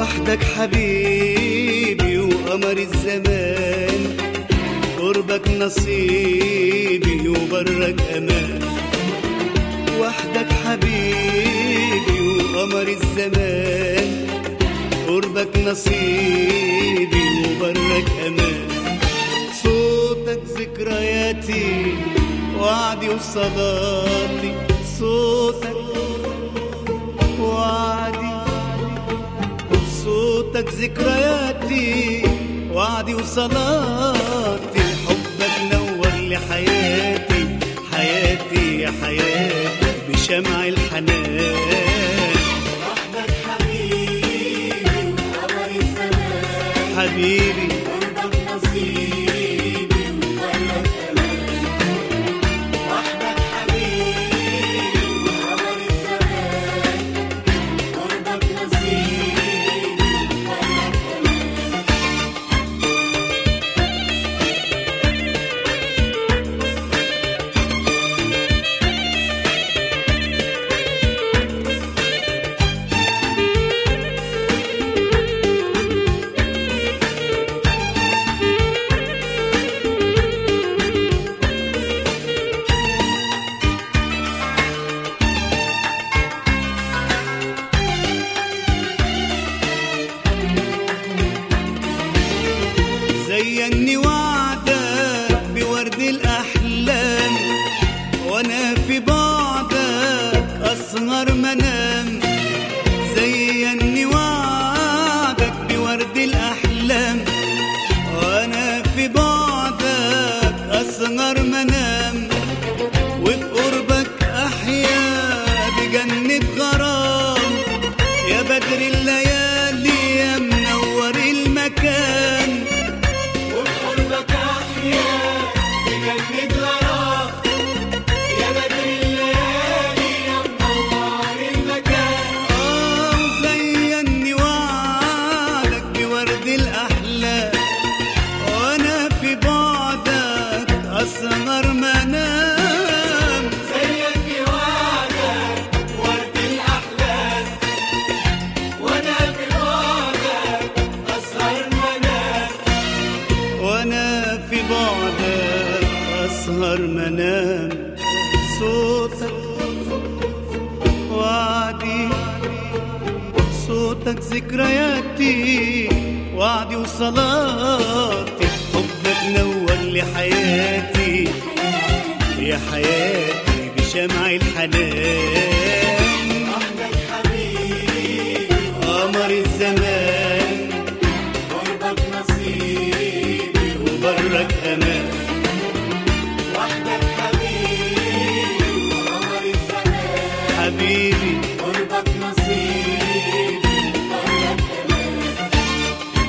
وحدك حبيبي وقمر الزمان قربك نصيبي وبرك امان وحدك حبيبي وقمر الزمان قربك نصيبي وبرك امان صوتك ذكرياتي وعدي وصلاتي صوتك وعدي صوتك ذكرياتي وعدي وصلاتي حبك نور لي حياتي حياتي يا حياتي بشمع الحنان وحدك حبيبي وقمر الزمان حبيبي قربك نصيبي وبرك امان وحدك حبيبي وقمر الزمان قربك نصيبي وبرك امان زيني وعدك بورد الأحلام وأنا في بعدك أسهر منام زيني وعدك بورد الأحلام وأنا في بعدك أسهر منام وفي قربك أحيا بجنة غرام يا بدر الليالي يا منور المكان وبقربك احيا بجنة غرام يا بدر الليالي يا منور المكان آه زيني وعدك بورد الأحلام وأنا في بعدك أسهر منام زيك وعدك ورد الأحلام وأنا في بعدك أسهر منام وأنا في بعدك أسهر منام صوتك وعدي صوتك ذكرياتي وعدي وصلاتي حبك نور لي حياتي يا حياتي بشمع الحنان وحدك حبيبي قمر الزمان قربك نصيبي وبرك أمان وحدك حبيبي وقمر الزمان حبيبي قربك نصيبي وبرك أمان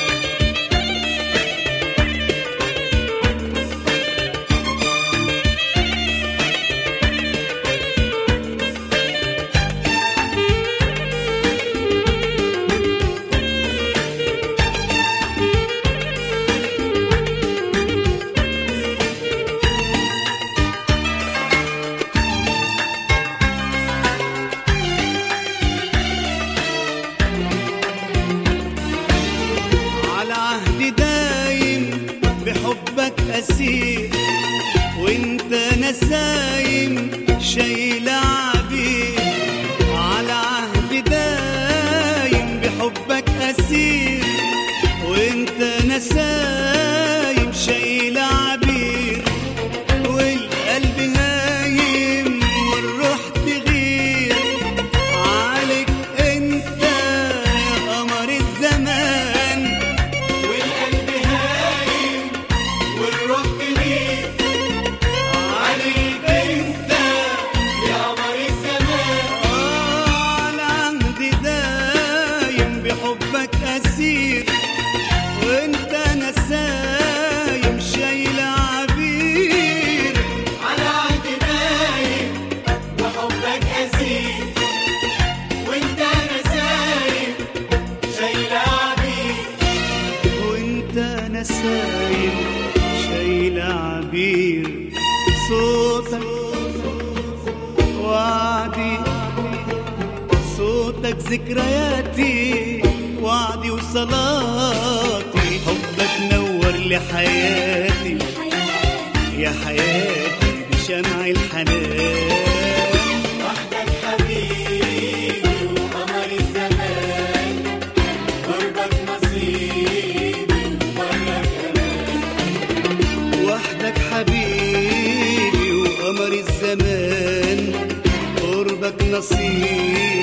على عهد دايم بحبك أسير وانت نسايم شايل عبير على عهد دايم بحبك أسير وانت نسايم شايل عبير والقلب هايم والروح تغير عليك انت يا قمر الزمان والقلب هايم والروح كبير عليك انت يا قمر الزمان على عهد دايم بحبك أسير وانت نسايم شايل عبير على عهد دايم وحبك أسير وانت نسايم شايل عبيد وانت نسايم شايل عبير صوتك وعدي صوتك ذكرياتي وعدي وصلاتي حبك نور لي حياتي يا حياتي بشمع الحنان وحدك حبيبي وقمر الزمان قربك نصيبي وبرك امان وحدك حبيبي وقمر الزمان قربك نصيبي